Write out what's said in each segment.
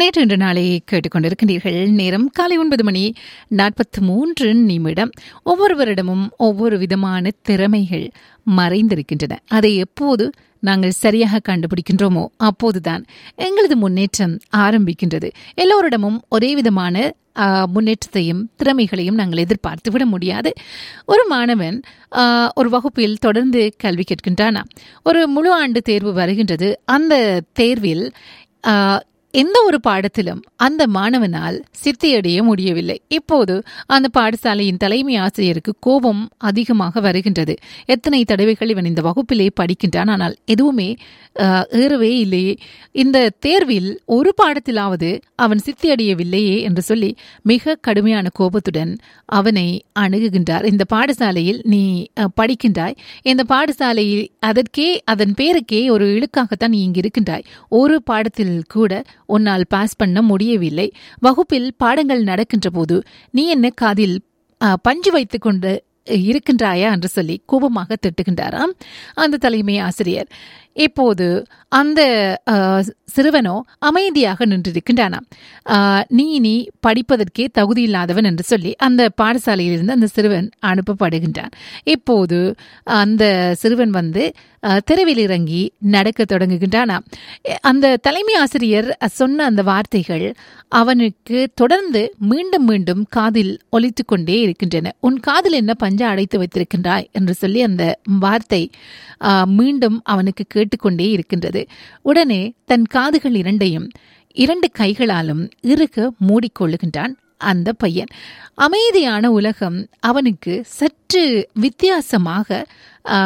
நேற்று இன்று நாளை கேட்டுக்கொண்டிருக்கின்றீர்கள் நேரம் காலை ஒன்பது மணி நாற்பத்தி மூன்று நிமிடம் ஒவ்வொருவரிடமும் ஒவ்வொரு விதமான திறமைகள் மறைந்திருக்கின்றன அதை எப்போது நாங்கள் சரியாக கண்டுபிடிக்கின்றோமோ அப்போதுதான் எங்களது முன்னேற்றம் ஆரம்பிக்கின்றது எல்லோரிடமும் ஒரே விதமான ஆ, முன்னேற்றத்தையும் திறமைகளையும் நாங்கள் எதிர்பார்த்து விட முடியாது ஒரு மாணவன் ஆ, ஒரு வகுப்பில் தொடர்ந்து கல்வி கேட்கின்றானா ஒரு முழு ஆண்டு தேர்வு வருகின்றது அந்த தேர்வில் ஆ, எந்த ஒரு பாடத்திலும் அந்த மாணவனால் சித்தியடைய முடியவில்லை இப்போது அந்த பாடசாலையின் தலைமை ஆசிரியருக்கு கோபம் அதிகமாக வருகின்றது எத்தனை தடவைகள் இவன் இந்த வகுப்பிலே படிக்கின்றான் ஆனால் எதுவுமே ஆஹ், ஏறவே இல்லையே இந்த தேர்வில் ஒரு பாடத்திலாவது அவன் சித்தியடையவில்லையே என்று சொல்லி மிக கடுமையான கோபத்துடன் அவனை அணுகுகின்றார் இந்த பாடசாலையில் நீ அஹ், படிக்கின்றாய் இந்த பாடசாலையில் அதற்கே அதன் பேருக்கே ஒரு இழுக்காகத்தான் நீ இங்கு இருக்கின்றாய் ஒரு பாடத்தில் கூட உன்னால் பாஸ் பண்ண முடியவில்லை வகுப்பில் பாடங்கள் நடக்கின்ற போது நீ என்ன காதில் அஹ், பஞ்சு வைத்துக் கொண்டு இருக்கின்றாயா என்று சொல்லி கோபமாக திட்டுகின்றாராம் அந்த தலைமை ஆசிரியர் இப்போது அந்த அஹ், சிறுவனோ அமைதியாக நின்றிருக்கின்றானாம் அஹ், நீ நீ படிப்பதற்கே தகுதி இல்லாதவன் என்று சொல்லி அந்த பாடசாலையிலிருந்து அந்த சிறுவன் அனுப்பப்படுகின்றான் இப்போது அந்த சிறுவன் வந்து அஹ், தெருவில் இறங்கி நடக்க தொடங்குகின்றானாம் எ- அந்த தலைமை ஆசிரியர் சொன்ன அந்த வார்த்தைகள் அவனுக்கு தொடர்ந்து மீண்டும் மீண்டும் காதில் ஒலித்துக் கொண்டே இருக்கின்றன உன் காதில் என்ன பஞ்சா அடைத்து வைத்திருக்கின்றாய் என்று சொல்லி அந்த வார்த்தை ஆ, மீண்டும் அவனுக்கு கேட்டுக்கொண்டே இருக்கின்றது உடனே தன் காதுகள் இரண்டையும் இரண்டு கைகளாலும் இறுக மூடிக்கொள்ளுகின்றான் அந்த பையன் அமைதியான உலகம் அவனுக்கு சற்று வித்தியாசமாக ஆ,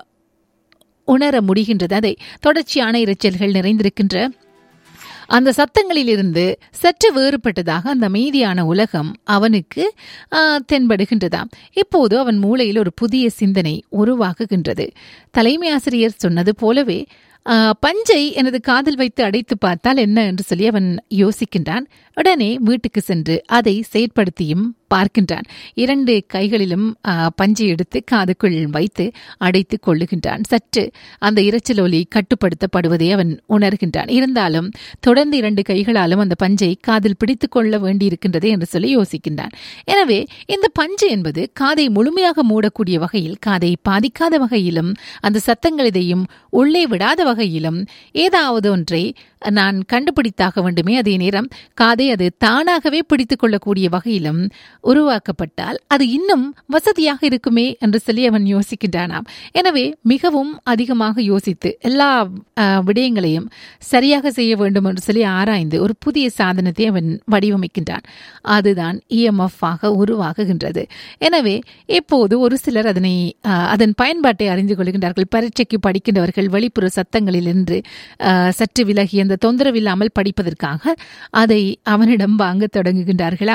உணர முடிகின்றது அதை தொடர்ச்சியான இரைச்சல்கள் நிறைந்திருக்கின்ற அந்த சத்தங்களிலிருந்து சற்று வேறுபட்டதாக அந்த அமைதியான உலகம் அவனுக்கு ஆ, தென்படுகின்றதாம் இப்போது அவன் மூளையில் ஒரு புதிய சிந்தனை உருவாகுகின்றது தலைமை ஆசிரியர் சொன்னது போலவே ஆ, பஞ்சை எனது காதில் வைத்து அடைத்து பார்த்தால் என்ன என்று சொல்லி அவன் யோசிக்கின்றான் உடனே வீட்டுக்கு சென்று அதை செயற்படுத்தியும் பார்க்கின்றான் இரண்டு கைகளிலும் ஆ, பஞ்சை எடுத்து காதுக்குள் வைத்து அடைத்துக் கொள்ளுகின்றான் சற்று அந்த இரைச்சல் ஒலி கட்டுப்படுத்தப்படுவதை அவன் உணர்கின்றான் இருந்தாலும் தொடர்ந்து இரண்டு கைகளாலும் அந்த பஞ்சை காதில் பிடித்துக் கொள்ள வேண்டியிருக்கின்றது என்று சொல்லி யோசிக்கின்றான் எனவே இந்த பஞ்சு என்பது காதை முழுமையாக மூடக்கூடிய வகையில் காதை பாதிக்காத வகையிலும் அந்த சத்தங்கள் இதையும் உள்ளே விடாத வகையிலும் ஏதாவது ஒன்றை நான் கண்டுபிடித்தாக வேண்டுமே அதே நேரம் காதை அது தானாகவே பிடித்துக் கொள்ளக்கூடிய வகையிலும் உருவாக்கப்பட்டால் அது இன்னும் வசதியாக இருக்குமே என்று சொல்லி அவன் யோசிக்கின்றானாம் எனவே மிகவும் அதிகமாக யோசித்து எல்லா அஹ், விடயங்களையும் சரியாக செய்ய வேண்டும் என்று சொல்லி ஆராய்ந்து ஒரு புதிய சாதனத்தை அவன் வடிவமைக்கின்றான் அதுதான் இஎம்எஃப் ஆக உருவாகுகின்றது எனவே இப்போது ஒரு சிலர் அதனை அஹ், அதன் பயன்பாட்டை அறிந்து கொள்கின்றார்கள் பரீட்சைக்கு படிக்கின்றவர்கள் வெளிப்புற சத்தங்களில் இருந்து அஹ், சற்று விலகி அந்த தொந்தரவில்லாமல் படிப்பதற்காக அதை அவனிடம் வாங்கத் தொடங்குகின்றார்களா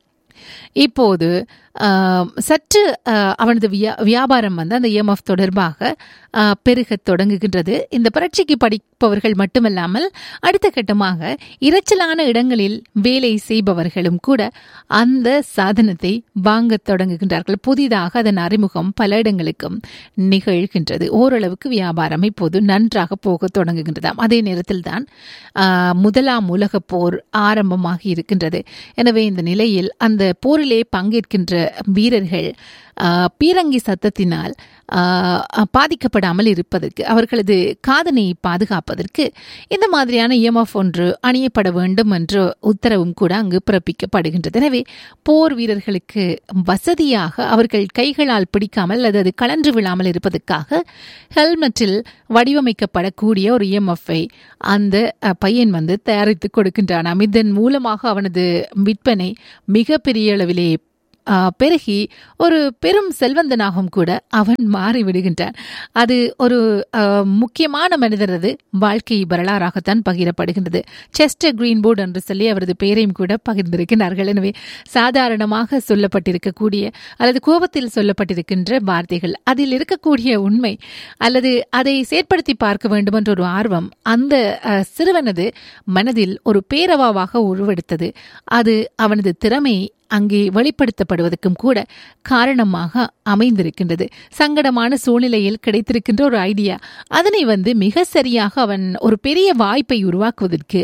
இப்போது ஆம், சற்று ஆ, அவனது வியா வியாபாரம் வந்து அந்த EMF தொடர்பாக ஆ, பெருகத் தொடங்குகின்றது இந்த பரீட்சைக்கு படிப்பவர்கள் மட்டுமல்லாமல் அடுத்த கட்டமாக இரைச்சலான இடங்களில் வேலை செய்பவர்களும் கூட அந்த சாதனத்தை வாங்கத் தொடங்குகின்றார்கள் புதிதாக அதன் அறிமுகம் பல இடங்களுக்கும் நிகழ்கின்றது ஓரளவுக்கு வியாபாரம் இப்போது நன்றாக போகத் தொடங்குகின்றதாம் அதே நேரத்தில் தான் முதலாம் உலகப் போர் ஆரம்பமாகி இருக்கின்றது எனவே இந்த நிலையில் அந்த போரிலே பங்கேற்கின்ற வீரர்கள் ஆ, பீரங்கி சத்தத்தினால் ஆ, பாதிக்கப்படாமல் இருப்பதற்கு அவர்களது காதனை பாதுகாப்பதற்கு இந்த மாதிரியான இஎம்எஃப் ஒன்று அணியப்பட வேண்டும் என்ற உத்தரவும் கூட அங்கு பிறப்பிக்கப்படுகின்றது எனவே போர் வீரர்களுக்கு வசதியாக அவர்கள் கைகளால் பிடிக்காமல் அல்லது அது கலன்று விழாமல் இருப்பதற்காக ஹெல்மெட்டில் வடிவமைக்கப்படக்கூடிய ஒரு இஎம்எஃப்பை அந்த அ, பையன் வந்து தயாரித்து கொடுக்கின்றானாம் இதன் மூலமாக அவனது விற்பனை மிகப்பெரிய அளவிலே ஆ, பெருகி ஒரு பெரும் செல்வந்தனாகவும் கூட அவன் மாறி விடுகின்றான் அது ஒரு ஆ, முக்கியமான மனிதரது வாழ்க்கை வரலாறாகத்தான் பகிரப்படுகின்றது செஸ்டர் கிரீன்போர்ட் என்று சொல்லி அவரது பெயரையும் கூட பகிர்ந்திருக்கிறார்கள் எனவே சாதாரணமாக சொல்லப்பட்டிருக்கக்கூடிய அல்லது கோபத்தில் சொல்லப்பட்டிருக்கின்ற வார்த்தைகள் அதில் இருக்கக்கூடிய உண்மை அல்லது அதை செயற்படுத்தி பார்க்க வேண்டும் என்ற ஒரு ஆர்வம் அந்த அ, சிறுவனது மனதில் ஒரு பேரவாவாக உருவெடுத்தது அது அவனது திறமை அங்கே வெளிப்படுத்தப்படுவதற்கும் கூட காரணமாக அமைந்திருக்கின்றது சங்கடமான சூழ்நிலையில் கிடைத்திருக்கின்ற ஒரு ஐடியா அதனை வந்து மிக சரியாக அவன் ஒரு பெரிய வாய்ப்பை உருவாக்குவதற்கு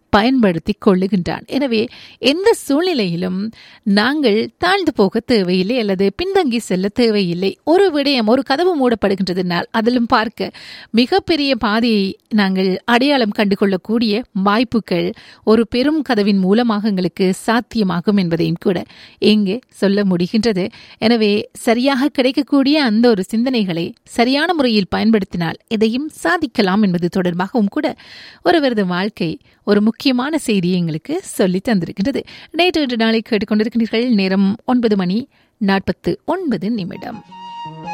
பயன்படுத்தி கொள்ளுகின்றான் எனவே எந்த சூழ்நிலையிலும் நாங்கள் தாழ்ந்து போக தேவையில்லை அல்லது பின்தங்கி செல்ல தேவையில்லை ஒரு விடயம் ஒரு கதவு மூடப்படுகின்றதுனால் அதிலும் பார்க்க மிகப்பெரிய பாதையை நாங்கள் அடையாளம் கண்டுகொள்ளக்கூடிய வாய்ப்புகள் ஒரு பெரும் கதவின் மூலமாக எங்களுக்கு சாத்தியமாகும் என்பதையும் கூட இங்கே சொல்ல முடிகின்றது எனவே சரியாக கிடைக்கக்கூடிய அந்த ஒரு சிந்தனைகளை சரியான முறையில் பயன்படுத்தினால் எதையும் சாதிக்கலாம் என்பது தொடர்பாகவும் கூட ஒருவரது வாழ்க்கை ஒரு முக்கியமான செய்தியை எங்களுக்கு சொல்லி தந்திருக்கின்றது நேற்று இன்று நாளை கேட்டுக்கொண்டிருக்கின்றீர்கள் நேரம் ஒன்பது மணி நாற்பத்து ஒன்பது நிமிடம்